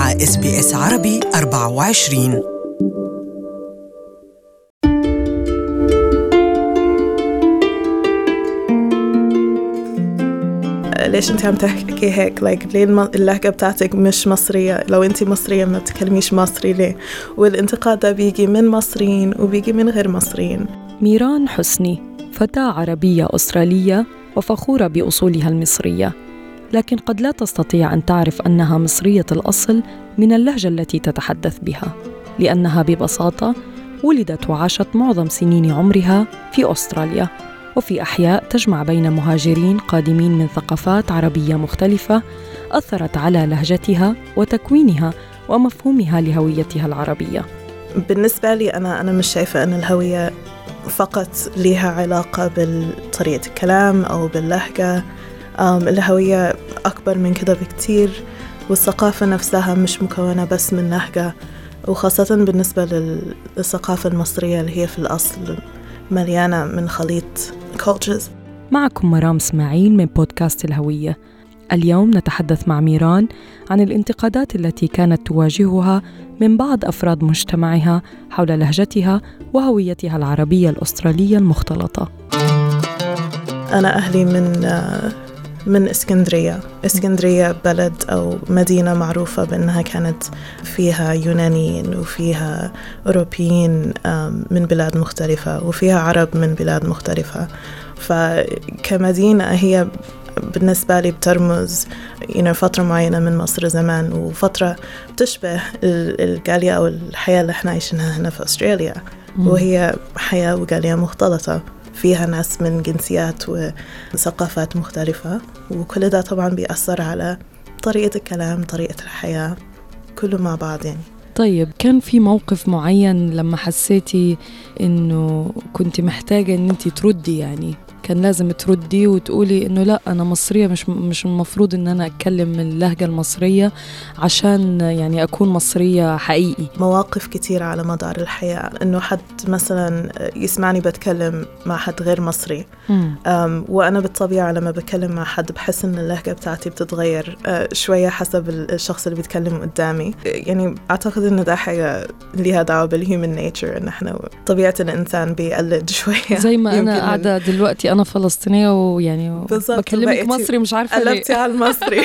مع اس بي اس عربي 24 ليش انت عم تحكي هيك لايك ليه الم- اللهجة بتاعتك مش مصرية لو انت مصرية ما بتكلميش مصري ليه والانتقاد ده بيجي من مصريين وبيجي من غير مصريين ميران حسني فتاة عربية أسترالية وفخورة بأصولها المصرية لكن قد لا تستطيع أن تعرف أنها مصرية الأصل من اللهجة التي تتحدث بها لأنها ببساطة ولدت وعاشت معظم سنين عمرها في أستراليا وفي أحياء تجمع بين مهاجرين قادمين من ثقافات عربية مختلفة أثرت على لهجتها وتكوينها ومفهومها لهويتها العربية بالنسبة لي أنا أنا مش شايفة أن الهوية فقط لها علاقة بطريقة الكلام أو باللهجة أم، الهوية أكبر من كده بكتير والثقافة نفسها مش مكونة بس من لهجة وخاصة بالنسبة لل- للثقافة المصرية اللي هي في الأصل مليانة من خليط cultures معكم مرام اسماعيل من بودكاست الهوية. اليوم نتحدث مع ميران عن الانتقادات التي كانت تواجهها من بعض افراد مجتمعها حول لهجتها وهويتها العربية الأسترالية المختلطة. أنا أهلي من آه، من اسكندرية اسكندرية بلد أو مدينة معروفة بأنها كانت فيها يونانيين وفيها أوروبيين آم، من بلاد مختلفة وفيها عرب من بلاد مختلفة فكمدينة هي بالنسبة لي بترمز you know, فترة معينة من مصر زمان وفترة بتشبه ال- الجالية أو الحياة اللي احنا عايشينها هنا في أستراليا وهي حياة وجالية مختلطة فيها ناس من جنسيات وثقافات مختلفة وكل ده طبعا بيأثر على طريقة الكلام طريقة الحياة كله مع بعض يعني طيب كان في موقف معين لما حسيتي انه كنت محتاجة ان انت تردي يعني كان لازم تردي وتقولي انه لا انا مصرية مش مش المفروض ان انا اتكلم اللهجة المصرية عشان يعني اكون مصرية حقيقي مواقف كتيرة على مدار الحياة إنه حد مثلا يسمعني بتكلم مع حد غير مصري أم، وأنا بالطبيعة لما بتكلم مع حد بحس إن اللهجة بتاعتي بتتغير أه، شوية حسب ال- الشخص اللي بيتكلم قدامي يعني أعتقد إن ده حاجة ليها دعوة بالهيومن نيتشر إن إحنا طبيعة الإنسان بيقلد شوية زي ما يمكن انا من- قاعدة دلوقتي انا فلسطينية ويعني بالظبط، بكلمك بقيتي مصري مش عارفة ليه قلبتي على المصري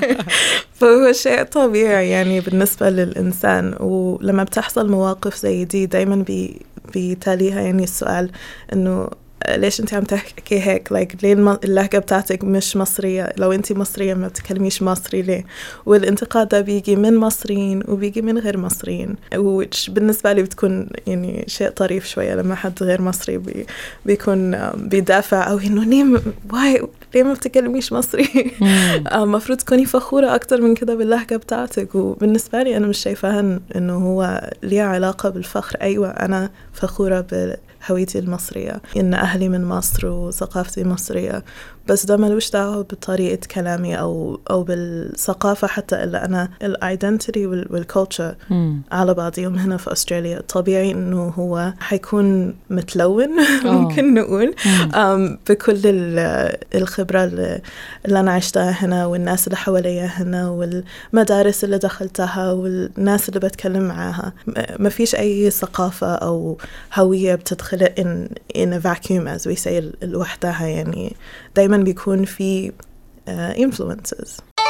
فهو شيء طبيعي يعني بالنسبة للإنسان ولما بتحصل مواقف زي دي دايما بي بيتاليها يعني السؤال إنه ليش انت عم تحكي هيك لايك ليه الم- اللهجة بتاعتك مش مصرية لو انت مصرية ما بتكلميش مصري ليه والانتقاد ده بيجي من مصريين وبيجي من غير مصريين which بالنسبة لي بتكون يعني شيء طريف شوية لما حد غير مصري بي بيكون آم، بيدافع أو إنه ليه م- واي ليه ما بتكلميش مصري مم. المفروض تكوني فخورة أكتر من كده باللهجة بتاعتك وبالنسبة لي أنا مش شايفاها إن- إنه هو ليه علاقة بالفخر أيوة أنا فخورة بهويتي المصرية إن أهلي من مصر وثقافتي مصرية بس ده ملوش دعوة بطريقة كلامي أو أو بالثقافة حتى إلا أنا الايدنتيتي والكولتشر مم. على بعضهم هنا في أستراليا طبيعي إنه هو حيكون متلون آه. ممكن نقول مم. أم بكل ال- الخبرة اللي اللي أنا عشتها هنا والناس اللي حواليا هنا والمدارس اللي دخلتها والناس اللي بتكلم معاها م- ما فيش أي ثقافة أو هوية بتتخلق in, in a vacuum as we say ال- لوحدها يعني دايما بيكون في uh, influences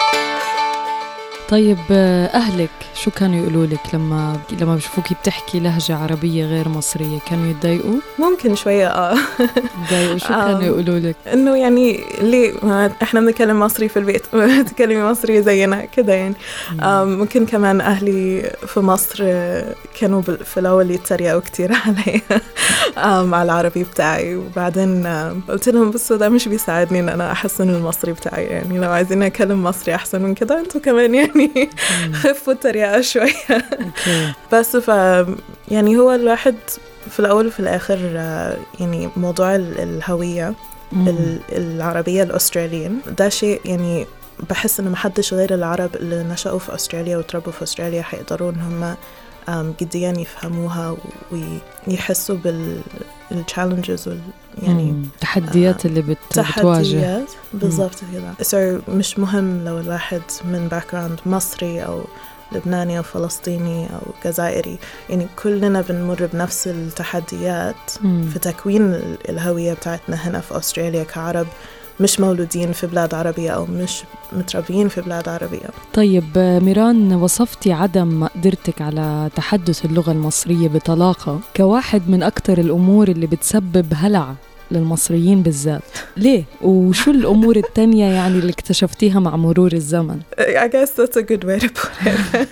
طيب آه، أهلك شو كانوا يقولوا لك لما لما بشوفوكي بتحكي لهجة عربية غير مصرية كانوا يتضايقوا؟ ممكن شوية اه يتضايقوا شو كانوا آم. يقولوا لك؟ انه يعني ليه ما احنا بنتكلم مصري في البيت ما تتكلمي مصري زينا كده يعني آم، ممكن كمان اهلي في مصر آه، كانوا بال- في الاول يتريقوا كتير علي آم، على العربي بتاعي وبعدين آم، قلت لهم بصوا ده مش بيساعدني ان انا احسن المصري بتاعي يعني لو عايزين اتكلم مصري احسن من كده انتوا كمان يعني خفوا التريقه شويه اوكي بس ف يعني هو الواحد في الأول وفي الآخر آه، يعني موضوع ال- الهوية مم. ال- العربية الأستراليين ده شيء يعني بحس إنه محدش غير العرب اللي نشأوا في أستراليا وتربوا في أستراليا حيقدروا إن هم آم، جديا يفهموها ويحسوا بالchallenges يعني مم. التحديات اللي بت... بتواجه تحديات بالضبط كده صار مش مهم لو الواحد من باك جراوند مصري أو لبناني أو فلسطيني أو جزائري يعني كلنا بنمر بنفس التحديات مم. في تكوين ال- الهوية بتاعتنا هنا في أستراليا كعرب مش مولودين في بلاد عربية أو مش متربيين في بلاد عربية طيب آه، ميران وصفتي عدم مقدرتك على تحدث اللغة المصرية بطلاقة كواحد من أكثر الأمور اللي بتسبب هلع للمصريين بالذات ليه؟ وشو الأمور التانية يعني اللي اكتشفتيها مع مرور الزمن؟ I guess that's a good way to put it.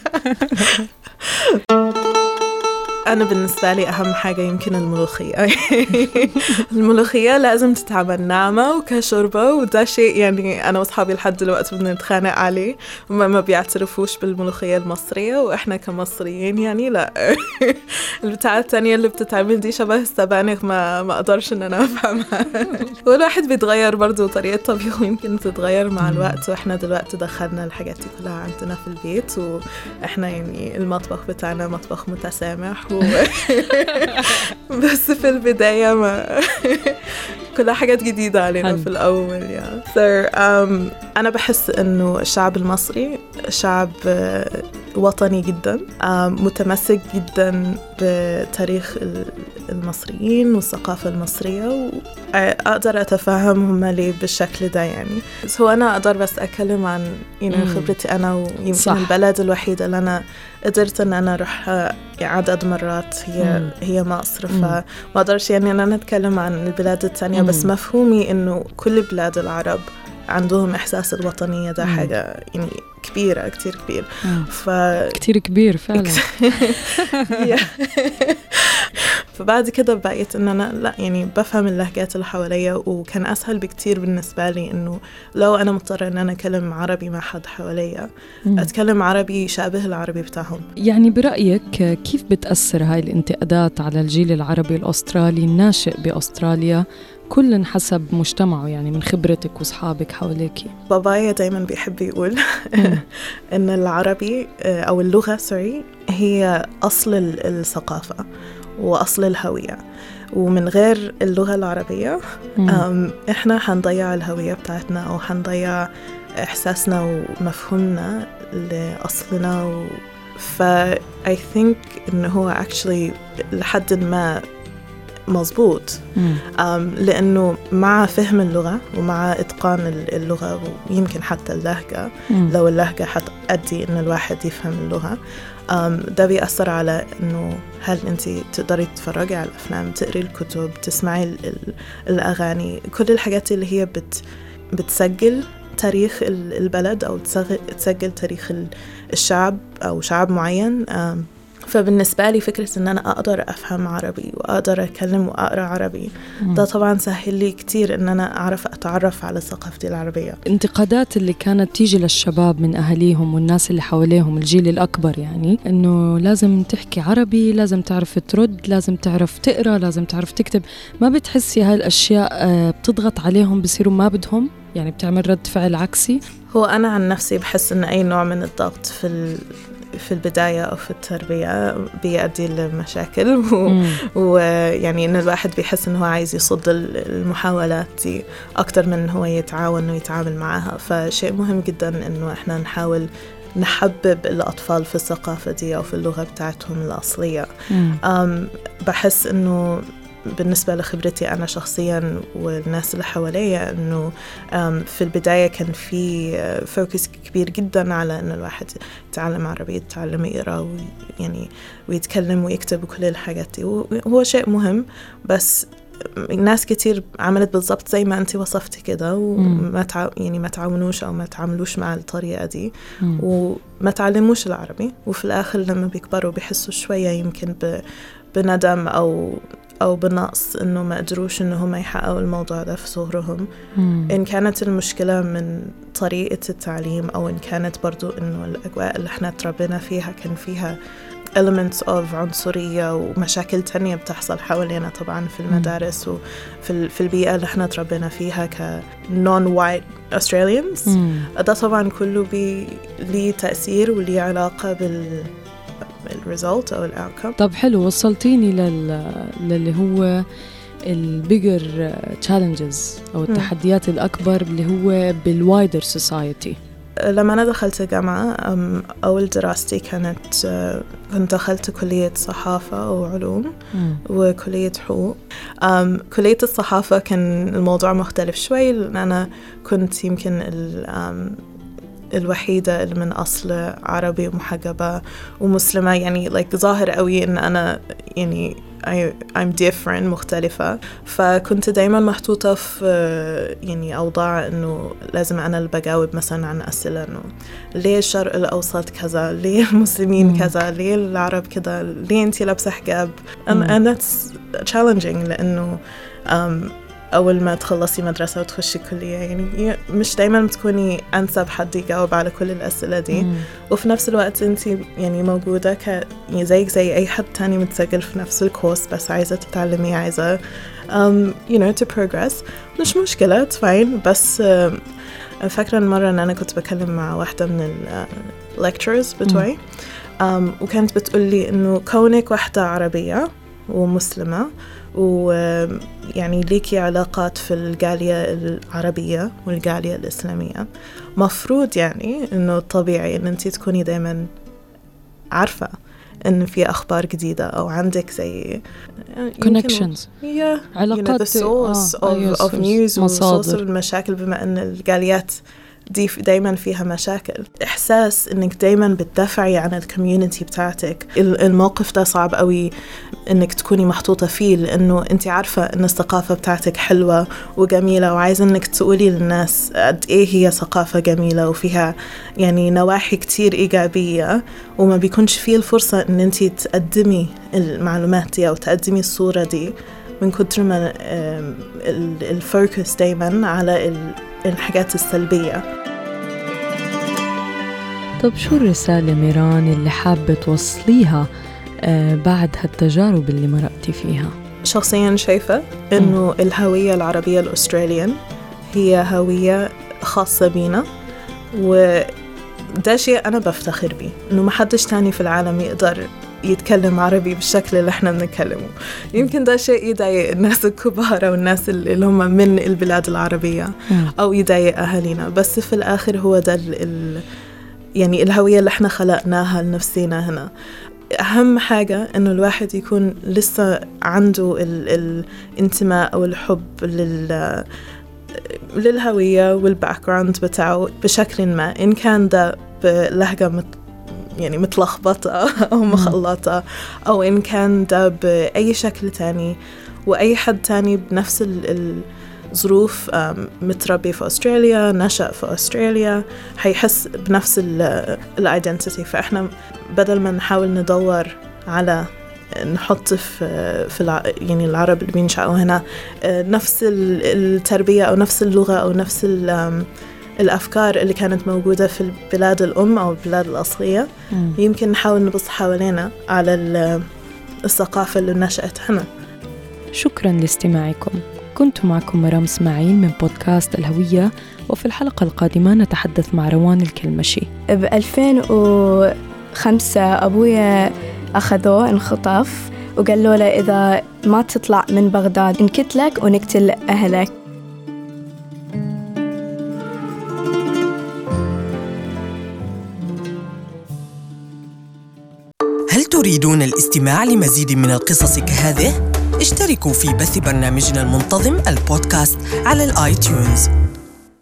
أنا بالنسبة لي أهم حاجة يمكن الملوخية الملوخية لازم تتعمل ناعمة وكشوربة وده شيء يعني أنا وأصحابي لحد دلوقتي بنتخانق عليه وما ما بيعترفوش بالملوخية المصرية وإحنا كمصريين يعني لا البتاعة التانية اللي بتتعمل دي شبه السبانخ ما ما أقدرش إن أنا أفهمها والواحد بيتغير برضو طريقة طبيخه يمكن تتغير مع الوقت وإحنا دلوقتي دخلنا الحاجات دي كلها عندنا في البيت وإحنا يعني المطبخ بتاعنا مطبخ متسامح و... بس في البداية ما كلها حاجات جديدة علينا حلو. في الأول يعني so, um, أنا بحس إنه الشعب المصري شعب آه، وطني جدا um, متمسك جدا بتاريخ ال- المصريين والثقافة المصرية وأقدر أتفهم هم ليه بالشكل ده يعني بس هو أنا أقدر بس أتكلم عن you know, مم. خبرتي أنا ويمكن صح. البلد الوحيدة اللي أنا قدرت إن أنا أروح عدد مرات هي مم. هي مصر مم. فما أقدرش يعني إن أنا أتكلم عن البلاد التانية بس مم. مفهومي إنه كل بلاد العرب عندهم إحساس الوطنية ده مم. حاجة يعني كبيرة كتير كبير مم. ف كتير كبير فعلا فبعد كده بقيت ان انا لا يعني بفهم اللهجات اللي حواليا وكان اسهل بكتير بالنسبه لي انه لو انا مضطره ان انا اتكلم عربي مع حد حواليا مم. اتكلم عربي يشابه العربي بتاعهم يعني برأيك كيف بتأثر هاي الانتقادات على الجيل العربي الأسترالي الناشئ بأستراليا كل حسب مجتمعه يعني من خبرتك وأصحابك حواليكي بابايا دايما بيحب يقول ان العربي آه، او اللغه سوري هي اصل ال- الثقافه واصل الهويه ومن غير اللغه العربيه مم. أم، احنا حنضيع الهوية بتاعتنا او حنضيع احساسنا ومفهومنا لاصلنا و... ف I think انه هو actually لحد ما مظبوط مم. أم، لانه مع فهم اللغة ومع اتقان ال- اللغة ويمكن حتى اللهجة مم. لو اللهجة حتأدي إن الواحد يفهم اللغة أم، ده بيأثر على إنه هل أنت تقدري تتفرجي على الأفلام تقري الكتب تسمعي ال- ال- الأغاني كل الحاجات اللي هي بت بتسجل تاريخ ال- البلد أو تسغ- تسجل تاريخ ال- الشعب أو شعب معين أم، فبالنسبة لي فكرة إن أنا أقدر أفهم عربي وأقدر أتكلم وأقرأ عربي مم. ده طبعا سهل لي كتير إن أنا أعرف أتعرف على ثقافتي العربية الانتقادات اللي كانت تيجي للشباب من أهاليهم والناس اللي حواليهم الجيل الأكبر يعني إنه لازم تحكي عربي لازم تعرف ترد لازم تعرف تقرأ لازم تعرف تكتب ما بتحسي هاي الأشياء آه، بتضغط عليهم بصيروا ما بدهم يعني بتعمل رد فعل عكسي هو أنا عن نفسي بحس إن أي نوع من الضغط في ال... في البداية أو في التربية بيؤدي لمشاكل و... مم. ويعني إن الواحد بيحس إنه هو عايز يصد ال- المحاولات دي أكتر من إن هو يتعاون ويتعامل معها فشيء مهم جدا إنه إحنا نحاول نحبب الأطفال في الثقافة دي أو في اللغة بتاعتهم الأصلية مم. أم بحس إنه بالنسبة لخبرتي أنا شخصيا والناس اللي حواليا إنه أم، في البداية كان في فوكس كبير جدا على إنه الواحد يتعلم عربي يتعلم يقرأ ويعني ويتكلم ويكتب وكل الحاجات دي وهو شيء مهم بس ناس كتير عملت بالضبط زي ما انت وصفتي كده وما تع... يعني ما تعاونوش او ما تعاملوش مع الطريقه دي مم. وما تعلموش العربي وفي الآخر لما بيكبروا بيحسوا شوية يمكن ب... بندم أو أو بنقص إنه ما قدروش إن هم يحققوا الموضوع ده في صغرهم مم. إن كانت المشكلة من طريقة التعليم أو إن كانت برضو إنه الأجواء اللي إحنا تربينا فيها كان فيها elements of عنصرية ومشاكل تانية بتحصل حوالينا طبعا في المدارس وفي ال- في البيئة اللي إحنا تربينا فيها ك non-white Australians مم. ده طبعا كله بي ليه تأثير وليه علاقة بال بالريزلت أو الأوتكم طب حلو وصلتيني لل... للي هو البيجر تشالنجز او التحديات الاكبر اللي هو بالوايدر سوسايتي لما أنا دخلت الجامعة أم، أول دراستي كانت آه، كنت دخلت كلية صحافة وعلوم وكلية حقوق أم، كلية الصحافة كان الموضوع مختلف شوي لأن أنا كنت يمكن ال- أم، الوحيدة اللي من أصل عربي ومحجبة ومسلمة يعني like ظاهر قوي إن أنا يعني I, I'm different مختلفة فكنت دايما محطوطة في يعني أوضاع إنه لازم أنا اللي بجاوب مثلا عن أسئلة إنه ليه الشرق الأوسط كذا ليه المسلمين مم. كذا ليه العرب كذا ليه أنتي لابسة حجاب and, مم. and that's challenging لأنه um, أول ما تخلصي مدرسة وتخشي كلية يعني مش دايما بتكوني أنسب حد يجاوب على كل الأسئلة دي مم. وفي نفس الوقت انت يعني موجودة ك يعني زيك زي أي حد تاني متسجل في نفس الكورس بس عايزة تتعلمي عايزة um, you know to progress مش مشكلة it's fine بس um, فاكرة مرة إن أنا كنت بكلم مع واحدة من ال uh, lecturers بتوعي um, وكانت بتقول لي إنه كونك واحدة عربية ومسلمة ويعني ليكي علاقات في الجالية العربية والجالية الإسلامية مفروض يعني إنه طبيعي إن أنت تكوني دايما عارفة إن في أخبار جديدة أو عندك زي يمكن- connections Yeah, علاقات you know, the source آه، of, أيوة، of source. news مصادر. وصوص المشاكل بما أن الجاليات دي دايما فيها مشاكل إحساس إنك دايما بتدافعي عن الكوميونتي بتاعتك ال- الموقف ده صعب قوي إنك تكوني محطوطة فيه لأنه أنت عارفة إن الثقافة بتاعتك حلوة وجميلة وعايزة إنك تقولي للناس قد إيه هي ثقافة جميلة وفيها يعني نواحي كتير إيجابية وما بيكونش فيه الفرصة إن أنت تقدمي المعلومات دي أو تقدمي الصورة دي من كتر ما آم، ال- الفوكس دايما على ال- الحاجات السلبية طب شو الرسالة ميران اللي حابة توصليها آه، بعد هالتجارب اللي مرقتي فيها شخصيا شايفة إنه الهوية العربية الأستراليان هي هوية خاصة بينا وده شيء أنا بفتخر بيه إنه ما حدش تاني في العالم يقدر يتكلم عربي بالشكل اللي احنا بنتكلمه يمكن ده شيء يضايق الناس الكبار أو الناس اللي هم من البلاد العربية أو يضايق أهالينا بس في الآخر هو ده ال ال يعني الهوية اللي احنا خلقناها لنفسنا هنا أهم حاجة إنه الواحد يكون لسه عنده ال الانتماء أو الحب لل للهوية والباك جراوند بتاعه بشكل ما إن كان ده بلهجة مت يعني متلخبطة أو مخلطة أو إن كان ده بأي شكل تاني وأي حد تاني بنفس ال- الظروف أم، متربي في أستراليا نشأ في أستراليا حيحس بنفس الايدنتيتي فإحنا بدل ما نحاول ندور على نحط في في الع... يعني العرب اللي بينشأوا هنا آه، نفس ال- التربية أو نفس اللغة أو نفس ال- آم، الأفكار اللي كانت موجودة في البلاد الأم أو البلاد الأصلية مم. يمكن نحاول نبص حوالينا على ال- الثقافة اللي نشأت هنا شكرا لاستماعكم كنت معكم مرام اسماعيل من بودكاست الهوية وفي الحلقة القادمة نتحدث مع روان الكلمشي ب 2005 أبويا أخذوه انخطف وقالوا له إذا ما تطلع من بغداد نقتلك ونقتل أهلك هل تريدون الاستماع لمزيد من القصص كهذه؟ اشتركوا في بث برنامجنا المنتظم البودكاست على الاي تيونز